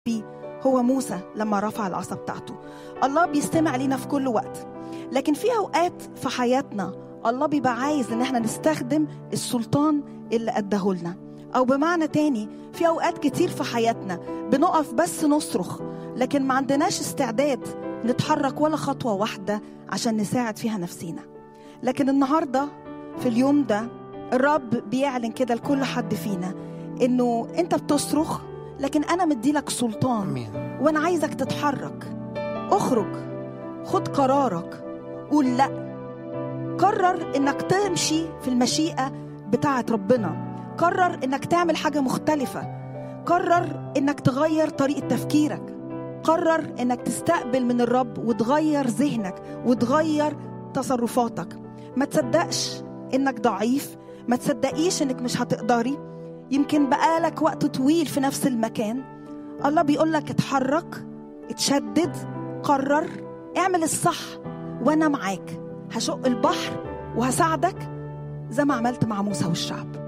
بيه هو موسى لما رفع العصا بتاعته الله بيستمع لينا في كل وقت لكن في اوقات في حياتنا الله بيبقى عايز ان احنا نستخدم السلطان اللي اداه لنا او بمعنى تاني في اوقات كتير في حياتنا بنقف بس نصرخ لكن ما عندناش استعداد نتحرك ولا خطوه واحده عشان نساعد فيها نفسينا لكن النهارده في اليوم ده الرب بيعلن كده لكل حد فينا انه انت بتصرخ لكن انا مديلك سلطان امين وانا عايزك تتحرك اخرج خد قرارك قول لا قرر انك تمشي في المشيئه بتاعه ربنا قرر انك تعمل حاجه مختلفه قرر انك تغير طريقه تفكيرك قرر انك تستقبل من الرب وتغير ذهنك وتغير تصرفاتك ما تصدقش انك ضعيف ما تصدقيش انك مش هتقدري يمكن بقالك وقت طويل في نفس المكان الله بيقول لك اتحرك اتشدد قرر اعمل الصح وانا معاك هشق البحر وهساعدك زي ما عملت مع موسى والشعب